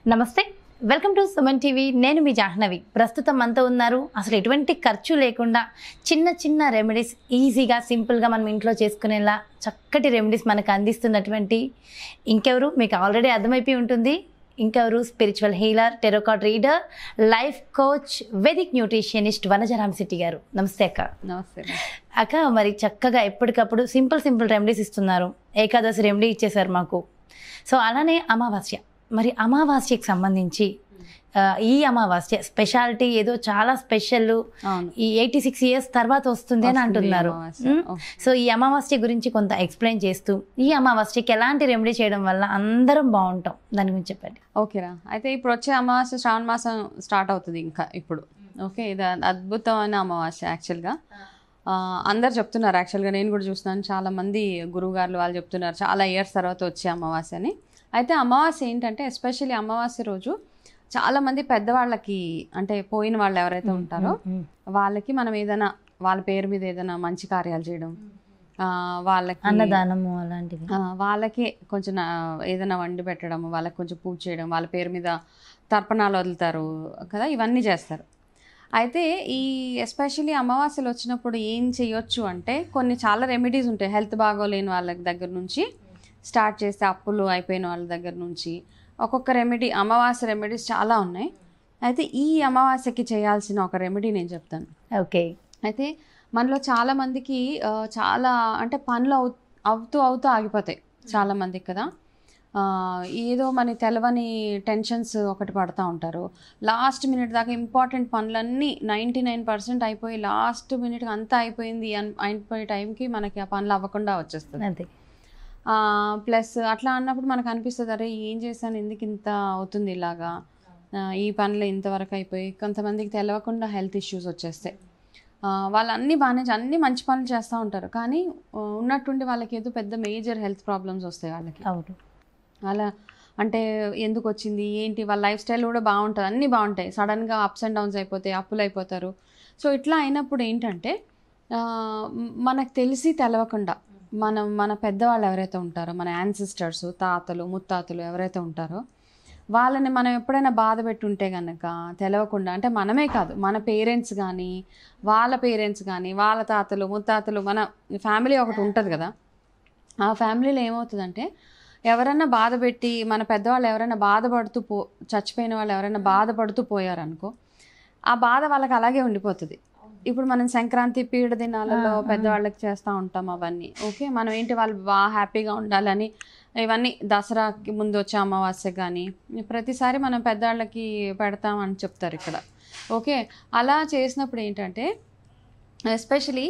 నమస్తే welcome to Suman TV నేను మీ జాహ్నవి ప్రస్తుతం అంతా ఉన్నారు అసలు ఎటువంటి ఖర్చు లేకుండా చిన్న చిన్న రెమెడీస్ ఈజీగా సింపుల్గా మనం ఇంట్లో చేసుకునేలా చక్కటి రెమెడీస్ మనకు అందిస్తున్నటువంటి ఇంకెవరు మీకు ఆల్రెడీ అర్థమైపోయి ఉంటుంది ఇంకెవరు spiritual healer tarot card reader life coach vedic nutritionist Vanajaram సిటీ గారు నమస్తే అక్క నమస్తే అక్క మరి చక్కగా ఎప్పటికప్పుడు సింపుల్ సింపుల్ రెమెడీస్ ఇస్తున్నారు ఏకాదశి రెమెడీ ఇచ్చేసారు మాకు సో అలానే అమావాస్య మరి అమావాస్యకి సంబంధించి ఆ, ఈ అమావాస్య స్పెషాలిటీ ఏదో చాలా స్పెషల్ అవును ఈ ఎయిటీ సిక్స్ ఇయర్స్ తర్వాత వస్తుంది అని వస్తుంది అంటున్నారు అమావాస్య. మ్? ఓ. సో ఈ అమావాస్య గురించి కొంత ఎక్స్ప్లెయిన్ చేస్తూ ఈ అమావాస్యకి ఎలాంటి రెమెడీ చేయడం వల్ల అందరం బాగుంటాం దాని గురించి చెప్పండి ఓకేరా అయితే ఇప్పుడు వచ్చే అమావాస్య శ్రావణ మాసం స్టార్ట్ అవుతుంది ఇంకా ఇప్పుడు ఓకే ఇది అద్భుతమైన అమావాస్య యాక్చువల్గా ఆ, అందరు చెప్తున్నారు యాక్చువల్గా నేను కూడా చూస్తున్నాను చాలా మంది గురువుగారులు వాళ్ళు చెప్తున్నారు చాలా ఇయర్స్ తర్వాత వచ్చే అమావాస్య అని అయితే అమావాస్య ఏంటంటే ఎస్పెషల్లీ అమావాస్య రోజు చాలా మంది పెద్దవాళ్ళకి అంటే పోయిన వాళ్ళు ఎవరైతే ఉంటారో మ్, వాళ్ళకి మనం ఏదైనా వాళ్ళ పేరు మీద ఏదైనా మంచి కార్యాలు చేయడం ఆ, వాళ్ళకి అన్నదానము అలాంటివి ఆ, వాళ్ళకి కొంచెం ఆ, ఏదైనా వండి పెట్టడం వాళ్ళకి కొంచెం పూజ చేయడం వాళ్ళ పేరు మీద తర్పణాలు వదులుతారు కదా ఇవన్నీ చేస్తారు అయితే ఈ ఎస్పెషల్లీ అమావాస్యలు వచ్చినప్పుడు ఏం చేయొచ్చు అంటే కొన్ని చాలా రెమెడీస్ ఉంటాయి హెల్త్ బాగోలేని వాళ్ళ దగ్గర నుంచి స్టార్ట్ చేస్తే అప్పులు అయిపోయిన వాళ్ళ దగ్గర నుంచి ఒక్కొక్క రెమెడీ అమావాస్య రెమెడీస్ చాలా ఉన్నాయి అయితే ఈ అమావాస్యకి చేయాల్సిన ఒక రెమెడీ నేను చెప్తాను ఓకే అయితే మనలో చాలా మందికి ఆ, చాలా అంటే పనులు అవు అవుతూ అవుతూ ఆగిపోతాయి చాలా మందికి కదా ఆ, ఏదో మన తెలవని టెన్షన్స్ ఒకటి పడతా ఉంటారు లాస్ట్ మినిట్ దాకా ఇంపార్టెంట్ పనులన్నీ నైంటీ నైన్ పర్సెంట్ అయిపోయి లాస్ట్ మినిట్కి అంతా అయిపోయింది అన్- అయిపోయే టైంకి మనకి ఆ పనులు అవ్వకుండా వచ్చేస్తుంది అదే ప్లస్ అట్లా అన్నప్పుడు మనకు అనిపిస్తుంది అరే ఏం చేశాను ఎందుకు ఇంత అవుతుంది ఇలాగా ఆ, ఈ పనులు ఇంతవరకు అయిపోయి కొంతమందికి తెలియకుండా హెల్త్ ఇష్యూస్ వచ్చేస్తాయి ఆ, వాళ్ళు అన్ని బాగానే చే- అన్ని మంచి పనులు చేస్తూ ఉంటారు కానీ ఆ, ఉన్నట్టుండి వాళ్ళకి ఏదో పెద్ద మేజర్ హెల్త్ ప్రాబ్లమ్స్ వస్తాయి వాళ్ళకి అవును అలా అంటే ఎందుకు వచ్చింది ఏంటి వాళ్ళ లైఫ్ స్టైల్ కూడా బాగుంటుంది అన్నీ బాగుంటాయి సడన్గా అప్స్ అండ్ డౌన్స్ అయిపోతాయి అప్పులు అయిపోతారు సో ఇట్లా అయినప్పుడు ఏంటంటే ఆ, మ్, మనకు తెలిసి తెలవకుండా మనం మన పెద్దవాళ్ళు ఎవరైతే ఉంటారో మన యాన్సిస్టర్స్ తాతలు ముత్తాతలు ఎవరైతే ఉంటారో వాళ్ళని మనం ఎప్పుడైనా బాధ పెట్టుంటే కనుక తెలవకుండా అంటే మనమే కాదు మన పేరెంట్స్ కానీ వాళ్ళ పేరెంట్స్ కానీ వాళ్ళ తాతలు ముత్తాతలు మన ఫ్యామిలీ ఒకటి ఉంటుంది కదా ఆ ఫ్యామిలీలో ఏమవుతుందంటే ఎవరైనా బాధ పెట్టి మన పెద్దవాళ్ళు ఎవరైనా బాధపడుతూ పో చచ్చిపోయిన వాళ్ళు ఎవరైనా బాధపడుతూ పోయారనుకో ఆ బాధ వాళ్ళకి అలాగే ఉండిపోతుంది ఇప్పుడు మనం సంక్రాంతి పీడ దినాలలో ఆ, ఆ. పెద్దవాళ్ళకి చేస్తూ ఉంటాం అవన్నీ ఓకే మనం ఏంటి వాళ్ళు బాగా హ్యాపీగా ఉండాలని ఇవన్నీ దసరాకి ముందు వచ్చే అమావాస్య కానీ ప్రతిసారి మనం పెద్దవాళ్ళకి పెడతామని చెప్తారు ఇక్కడ ఓకే అలా చేసినప్పుడు ఏంటంటే ఎస్పెషలీ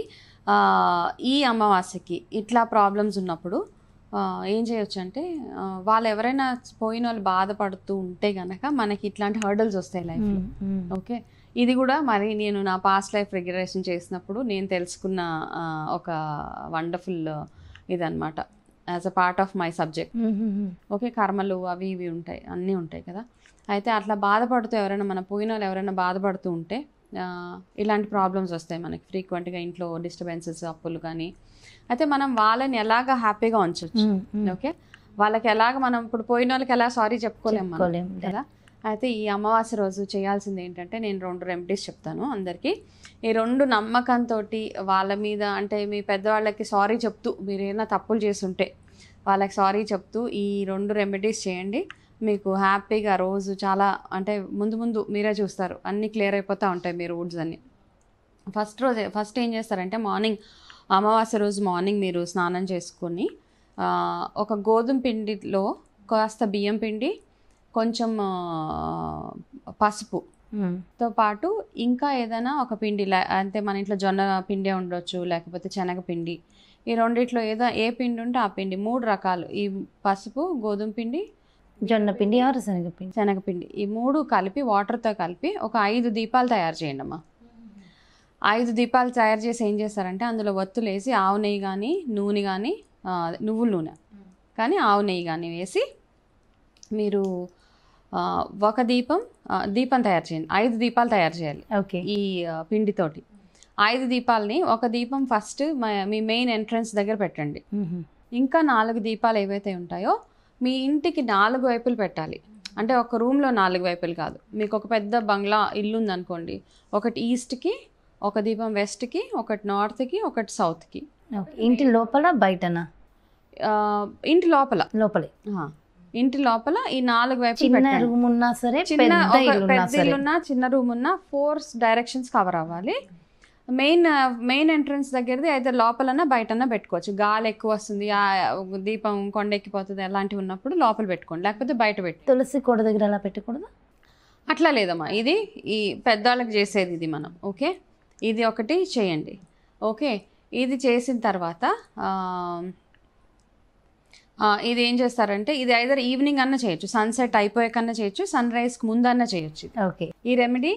ఈ అమావాస్యకి ఇట్లా ప్రాబ్లమ్స్ ఉన్నప్పుడు ఆ, ఏం చేయొచ్చు అంటే ఆ, వాళ్ళు ఎవరైనా పోయిన వాళ్ళు బాధపడుతూ ఉంటే గనక మనకి ఇట్లాంటి హర్డల్స్ వస్తాయి లైఫ్లో మ్, మ్. ఓకే ఇది కూడా మరి నేను నా పాస్ట్ లైఫ్ రెగ్యులేషన్ చేసినప్పుడు నేను తెలుసుకున్న ఆ, ఒక వండర్ఫుల్ ఇదనమాట as a part of my subject hmm, hmm, hmm. Okay కర్మలు అవి ఇవి ఉంటాయి అన్నీ ఉంటాయి కదా అయితే అట్లా బాధపడుతూ ఎవరైనా మన పోయిన వాళ్ళు ఎవరైనా బాధపడుతూ ఉంటే ఆ, ఇలాంటి ప్రాబ్లమ్స్ వస్తాయి మనకి ఫ్రీక్వెంట్గా ఇంట్లో డిస్టర్బెన్సెస్ అప్పులు కానీ అయితే మనం వాళ్ళని ఎలాగ హ్యాపీగా ఉంచవచ్చు మ్, మ్. ఓకే వాళ్ళకి ఎలాగ మనం ఇప్పుడు పోయిన వాళ్ళకి ఎలా సారీ చెప్పుకోలేము మనం చెప్పుకోలేం. కదా అయితే ఈ అమావాస్య రోజు చేయాల్సింది ఏంటంటే నేను రెండు రెమెడీస్ చెప్తాను అందరికీ ఈ రెండు నమ్మకంతో వాళ్ళ మీద అంటే మీ పెద్దవాళ్ళకి సారీ చెప్తూ మీరు ఏమైనా తప్పులు చేస్తుంటే వాళ్ళకి సారీ చెప్తూ ఈ రెండు రెమెడీస్ చేయండి మీకు హ్యాపీగా రోజు చాలా అంటే ముందు ముందు మీరే చూస్తారు అన్నీ క్లియర్ అయిపోతూ ఉంటాయి మీ రూట్స్ అన్నీ ఫస్ట్ రోజు ఫస్ట్ ఏం చేస్తారంటే మార్నింగ్ అమావాస్య రోజు మార్నింగ్ మీరు స్నానం చేసుకొని ఆ, ఒక గోధుమ పిండిలో కాస్త బియ్యం పిండి కొంచెం ఆ, పసుపు మ్. తో పాటు ఇంకా ఏదైనా ఒక పిండి లే- అంటే మన ఇంట్లో జొన్న పిండి ఉండొచ్చు లేకపోతే శనగపిండి ఈ రెండిట్లో ఏదో ఏ పిండి ఉంటే ఆ పిండి మూడు రకాలు ఈ పసుపు గోధుమ పిండి జొన్న పిండి ఆరు శనగపిండి శనగపిండి ఈ మూడు కలిపి వాటర్తో కలిపి ఒక ఐదు దీపాలు తయారు చేయండి అమ్మా ఐదు దీపాలు తయారు చేసి ఏం చేస్తారంటే అందులో ఒత్తులు వేసి ఆవు నెయ్యి కానీ నూనె కానీ ఆ, నువ్వుల నూనె కానీ ఆవు నెయ్యి కానీ వేసి మీరు ఆ, ఒక దీపం ఆ, దీపం తయారు చేయండి ఐదు దీపాలు తయారు చేయాలి ఓకే ఈ ఆ, పిండితోటి ఐదు దీపాలని ఒక దీపం ఫస్ట్ మీ మెయిన్ ఎంట్రన్స్ దగ్గర పెట్టండి మ్, మ్. ఇంకా నాలుగు దీపాలు ఏవైతే ఉంటాయో మీ ఇంటికి నాలుగు వైపులు పెట్టాలి అంటే ఒక రూమ్లో నాలుగు వైపులు కాదు మీకు ఒక పెద్ద బంగ్లా ఇల్లు ఉందనుకోండి ఒకటి ఈస్ట్కి ఒక దీపం వెస్ట్కి ఒకటి నార్త్కి ఒకటి సౌత్కి ఓకే. ఇంటి లోపల బయటనా ఆ, ఇంటి లోపల లోపలే ఆ, ఇంటి లోపల ఈ నాలుగు వైపులు చిన్న పెట్టండి. రూమ్ ఉన్నా సరే చిన్న పెద్ద ఒక ఇల్లు ఉన్నా పెద్ద సరే ఇల్లు ఉన్నా చిన్న రూమ్ ఉన్నా ఫోర్ డైరెక్షన్స్ కవర్ అవ్వాలి మెయిన్ మెయిన్ ఎంట్రన్స్ దగ్గరది అయితే లోపలన్నా బయటన్నా పెట్టుకోవచ్చు గాలి ఎక్కువ వస్తుంది ఆ దీపం కొండెక్కిపోతుంది అలాంటివి ఉన్నప్పుడు లోపల పెట్టుకోండి లేకపోతే బయట పెట్టి తులసి కోట దగ్గర అలా పెట్టకూడదు అట్లా లేదమ్మా ఇది ఈ పెద్దవాళ్ళకి చేసేది ఇది మనం ఓకే ఇది ఒకటి చేయండి ఓకే ఇది చేసిన తర్వాత ఆ, ఆ, ఇది ఏం చేస్తారంటే ఇది ఐదర్ ఈవినింగ్ అన్న చేయొచ్చు సన్సెట్ అయిపోయాకన్నా చేయొచ్చు సన్ రైజ్కి ముందన్న చేయొచ్చు ఇది. ఓకే ఈ రెమెడీ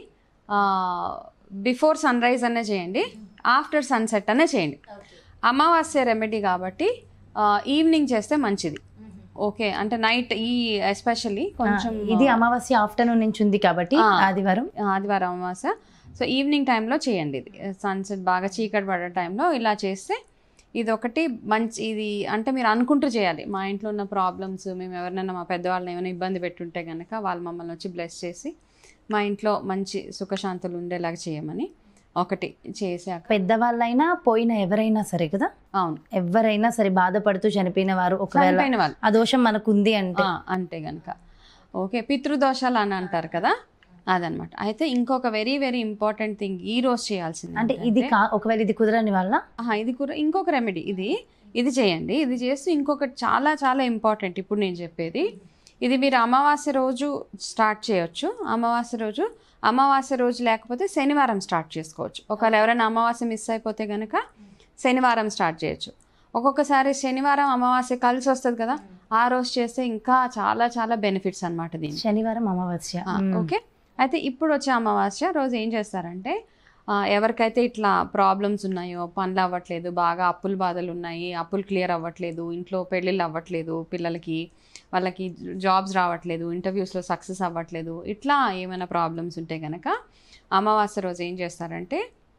బిఫోర్ సన్ రైజ్ అనే చేయండి ఆఫ్టర్ సన్సెట్ అనే చేయండి అమావాస్య రెమెడీ కాబట్టి ఈవినింగ్ చేస్తే మంచిది ఓకే అంటే నైట్ ఈ ఎస్పెషల్లీ కొంచెం ఇది అమావాస్య ఆఫ్టర్నూన్ నుంచి ఉంది కాబట్టి ఆ. ఆదివారం ఆదివారం అమావాస్య సో ఈవినింగ్ టైంలో చేయండి ఇది సన్సెట్ బాగా చీకటి పడే టైంలో ఇలా చేస్తే ఇది ఒకటి మంచి ఇది అంటే మీరు అనుకుంటూ చేయాలి మా ఇంట్లో ఉన్న ప్రాబ్లమ్స్ మేము ఎవరినైనా మా పెద్దవాళ్ళని ఏమైనా ఇబ్బంది పెట్టుంటే కనుక వాళ్ళు మమ్మల్ని వచ్చి బ్లెస్ చేసి మా ఇంట్లో మంచి సుఖశాంతులు ఉండేలాగా చేయమని ఒకటి చేసాక పెద్దవాళ్ళైనా పోయిన ఎవరైనా సరే కదా అవును ఎవరైనా సరే బాధపడుతూ చనిపోయిన వారు ఒకవేళ చనిపోయిన వాళ్ళు ఆ దోషం మనకు ఉంది అంటే ఆ, అంటే కనుక ఓకే పితృదోషాలు అని అంటారు కదా అదనమాట అయితే ఇంకొక వెరీ వెరీ ఇంపార్టెంట్ థింగ్ ఈ రోజు చేయాల్సింది అంటే ఇది కా ఒకవేళ ఇది కుదరని వల్ల ఆహా, ఇది కూడా ఇంకొక రెమెడీ ఇది ఇది చేయండి ఇది చేస్తూ ఇంకొకటి చాలా చాలా ఇంపార్టెంట్ ఇప్పుడు నేను చెప్పేది ఇది మీరు అమావాస్య రోజు స్టార్ట్ చేయొచ్చు అమావాస్య రోజు అమావాస్య రోజు లేకపోతే శనివారం స్టార్ట్ చేసుకోవచ్చు ఒకవేళ ఎవరైనా అమావాస్య మిస్ అయిపోతే కనుక శనివారం స్టార్ట్ చేయొచ్చు ఒక్కొక్కసారి శనివారం అమావాస్య కలిసి వస్తుంది కదా ఆ రోజు చేస్తే ఇంకా చాలా చాలా బెనిఫిట్స్ అన్నమాట దీనికి శనివారం అమావాస్య ఆ, మ్మ్. ఓకే అయితే ఇప్పుడు వచ్చే అమావాస్య రోజు ఏం చేస్తారంటే ఆ, ఎవరికైతే ఇట్లా ప్రాబ్లమ్స్ ఉన్నాయో పనులు అవ్వట్లేదు బాగా అప్పుల బాధలు ఉన్నాయి అప్పులు క్లియర్ అవ్వట్లేదు ఇంట్లో పెళ్ళిళ్ళు అవ్వట్లేదు పిల్లలకి వాళ్ళకి జాబ్స్ రావట్లేదు ఇంటర్వ్యూస్లో సక్సెస్ అవ్వట్లేదు ఇట్లా ఏమైనా ప్రాబ్లమ్స్ ఉంటే కనుక అమావాస్య రోజు ఏం చేస్తారంటే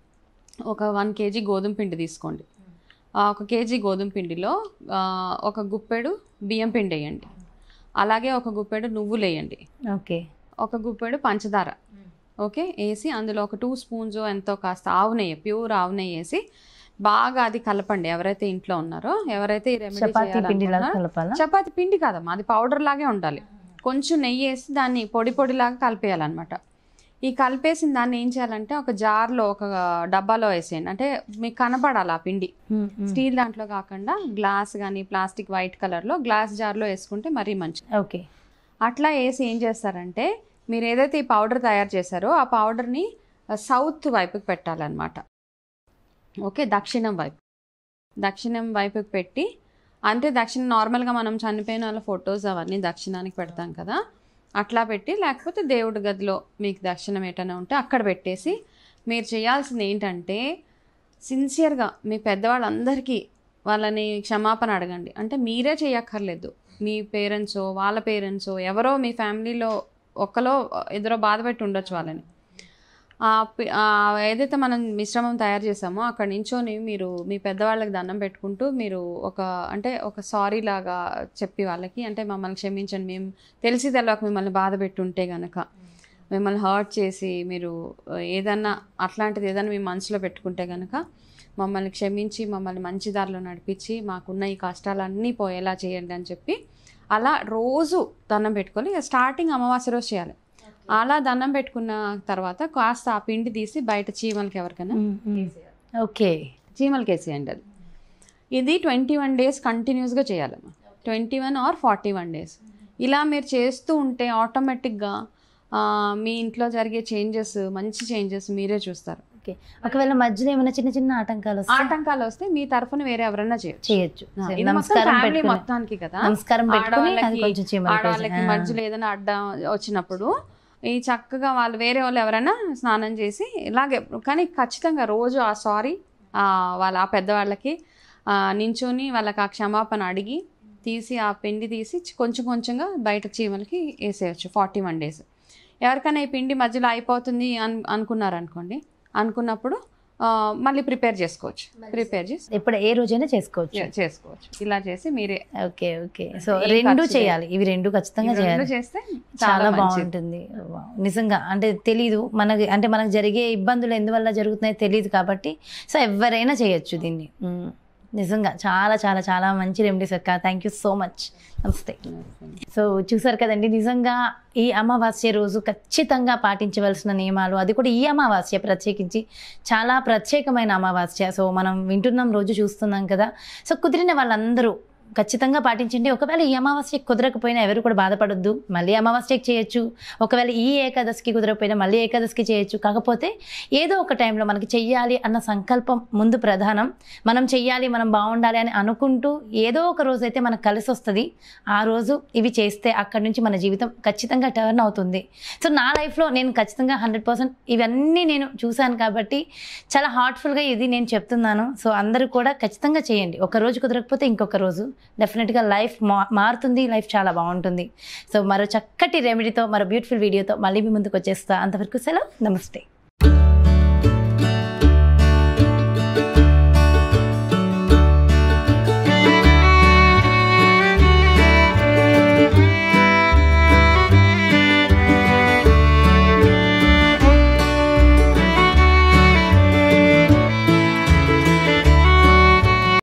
ఒక వన్ కేజీ గోధుమ పిండి తీసుకోండి ఆ, ఒక కేజీ గోధుమ పిండిలో ఆ, ఒక గుప్పెడు బియ్యం పిండి వేయండి అలాగే ఒక గుప్పెడు నువ్వులు వేయండి ఓకే ఒక గుప్పెడు పంచదార ఓకే వేసి అందులో ఒక టూ స్పూన్స్ ఎంతో కాస్త ఆవు నెయ్యి ప్యూర్ ఆవు నెయ్యి వేసి బాగా అది కలపండి ఎవరైతే ఇంట్లో ఉన్నారో ఎవరైతే ఈ రెమెడీ చపాతీ పిండి లాగా చేయాలనుకుంటున్నారో కలపాలా చపాతి పిండి కాదమ్మా అది పౌడర్ లాగే ఉండాలి కొంచెం నెయ్యి వేసి దాన్ని పొడి పొడిలాగా కలిపేయాలన్నమాట ఈ కలిపేసిన దాన్ని ఏం చేయాలంటే ఒక జార్లో ఒక డబ్బాలో వేసేయండి అంటే మీకు కనపడాలి ఆ పిండి మ్మ్, మ్మ్. స్టీల్ దాంట్లో కాకుండా గ్లాస్ కానీ ప్లాస్టిక్ వైట్ కలర్లో గ్లాస్ జార్లో వేసుకుంటే మరీ మంచిది ఓకే అట్లా వేసి ఏం చేస్తారంటే మీరు ఏదైతే ఈ పౌడర్ తయారు చేశారో ఆ పౌడర్ని సౌత్ వైపుకి పెట్టాలన్నమాట ఓకే దక్షిణం వైపు దక్షిణం వైపుకి పెట్టి అంటే దక్షిణం నార్మల్గా మనం చనిపోయిన వాళ్ళ ఫొటోస్ అవన్నీ దక్షిణానికి పెడతాం కదా అట్లా పెట్టి లేకపోతే దేవుడి గదిలో మీకు దక్షిణం ఏటైనా ఉంటే అక్కడ పెట్టేసి మీరు చేయాల్సింది ఏంటంటే సిన్సియర్గా మీ పెద్దవాళ్ళందరికీ వాళ్ళని క్షమాపణ అడగండి అంటే మీరే చేయక్కర్లేదు మీ పేరెంట్సో వాళ్ళ పేరెంట్సో ఎవరో మీ ఫ్యామిలీలో ఒకలో ఎదురో బాధ పెట్టి ఉండొచ్చు వాళ్ళని ఆ పి- ఆ ఏదైతే మనం మిశ్రమం తయారు చేసామో అక్కడ నించొని మీరు మీ పెద్దవాళ్ళకి దండం పెట్టుకుంటూ మీరు ఒక అంటే ఒక సారీ లాగా చెప్పి వాళ్ళకి అంటే మమ్మల్ని క్షమించండి మేము తెలిసి తెలవక మిమ్మల్ని బాధ పెట్టుంటే గనక మిమ్మల్ని హర్ట్ చేసి మీరు ఏదన్నా అట్లాంటిది ఏదైనా మీ మనసులో పెట్టుకుంటే కనుక మమ్మల్ని క్షమించి మమ్మల్ని మంచి దారిలో నడిపించి మాకున్న ఈ కష్టాలన్నీ పోయేలా చేయండి అని చెప్పి అలా రోజు దండం పెట్టుకొని ఇక స్టార్టింగ్ అమావాస్య రోజు చేయాలి అలా దండం పెట్టుకున్న తర్వాత కాస్త ఆ పిండి తీసి బయట చీమలకి ఎవరికైనా మ్మ్, మ్మ్. ఓకే చీమలకి వేసేయండి అది ఇది ట్వంటీ వన్ డేస్ కంటిన్యూస్గా చేయాలమ్మా twenty one or forty one days ఇలా మీరు చేస్తూ ఉంటే ఆటోమేటిక్గా మీ ఇంట్లో జరిగే చేంజెస్ మంచి చేంజెస్ మీరే చూస్తారు ఓకే ఒకవేళ మధ్యలో ఏమైనా చిన్న చిన్న ఆటంకాలు వస్తే ఆటంకాలు వస్తే మీ తరఫున వేరే ఎవరైనా చేయొచ్చు చేయొచ్చు ఆ, సరే, ఇది మొత్తం నమస్కారం ఫ్యామిలీ పెట్టుకుని మొత్తానికి కదా నమస్కారం పెట్టుకుని అది ఆడవాళ్ళకి- కొంచెం చీమలు ఆడవాళ్ళకి వేసి, ఆ. మధ్యలో ఏదైనా అడ్డ వచ్చినప్పుడు ఈ చక్కగా వాళ్ళు వేరే వాళ్ళు ఎవరైనా స్నానం చేసి ఇలాగే కానీ ఖచ్చితంగా రోజు ఆ సారీ వాళ్ళ ఆ పెద్దవాళ్ళకి ఆ, నించొని వాళ్ళకి ఆ క్షమాపణ అడిగి తీసి ఆ పిండి తీసి చి- కొంచెం కొంచెంగా బయట చీమలకి వేసేయచ్చు ఫార్టీ వన్ డేస్ ఎవరికైనా ఈ పిండి మధ్యలో అయిపోతుంది అన్ అనుకున్నారనుకోండి అనుకున్నప్పుడు ఆ, మళ్ళీ ప్రిపేర్ చేసుకోవచ్చు ప్రిపేర్ చేసి ఇప్పుడు ఏ రోజైనా చేసుకోవచ్చు చే- చేసుకోవచ్చు ఇలా చేసి మీరే ఓకే ఓకే సో ఏం రెండు ఖర్చు చేయాలి ఇవి రెండు ఖచ్చితంగా ఈ రెండు చేయాలి చేస్తే చాలా మంచిది. బాగుంటుంది వావ్. నిజంగా అంటే తెలీదు మనకి అంటే మనకు జరిగే ఇబ్బందులు ఎందువల్ల జరుగుతున్నాయో తెలియదు కాబట్టి సో ఎవరైనా చేయొచ్చు దీన్ని మ్మ్. నిజంగా చాలా చాలా చాలా మంచి రెమెడీస్ అక్క థ్యాంక్ యూ సో మచ్ నమస్తే సో చూసారు కదండి నిజంగా ఈ అమావాస్య రోజు ఖచ్చితంగా పాటించవలసిన నియమాలు అది కూడా ఈ అమావాస్య ప్రత్యేకించి చాలా ప్రత్యేకమైన అమావాస్య సో మనం వింటున్నాం రోజు చూస్తున్నాం కదా సో కుదిరిన వాళ్ళందరూ ఖచ్చితంగా పాటించండి ఒకవేళ ఈ అమావాస్య కుదరకపోయినా ఎవరు కూడా బాధపడొద్దు మళ్ళీ అమావాస్యకి చేయొచ్చు ఒకవేళ ఈ ఏకాదశికి కుదరకపోయినా మళ్ళీ ఏకాదశికి చేయొచ్చు కాకపోతే ఏదో ఒక టైంలో మనకి చెయ్యాలి అన్న సంకల్పం ముందు ప్రధానం మనం చెయ్యాలి మనం బాగుండాలి అని అనుకుంటూ ఏదో ఒక రోజు అయితే మనకు కలిసి వస్తుంది ఆ రోజు ఇవి చేస్తే అక్కడి నుంచి మన జీవితం ఖచ్చితంగా టర్న్ అవుతుంది సో నా లైఫ్లో నేను ఖచ్చితంగా హండ్రెడ్ పర్సెంట్ ఇవన్నీ నేను చూశాను కాబట్టి చాలా హార్ట్ఫుల్గా ఇది నేను చెప్తున్నాను సో అందరూ కూడా ఖచ్చితంగా చేయండి ఒక రోజు కుదరకపోతే ఇంకొక రోజు డెఫినెట్గా లైఫ్ మా మారుతుంది లైఫ్ చాలా బాగుంటుంది సో మరో చక్కటి రెమెడీతో మరో బ్యూటిఫుల్ వీడియోతో మళ్ళీ మీ ముందుకు వచ్చేస్తా అంతవరకు సెలవు నమస్తే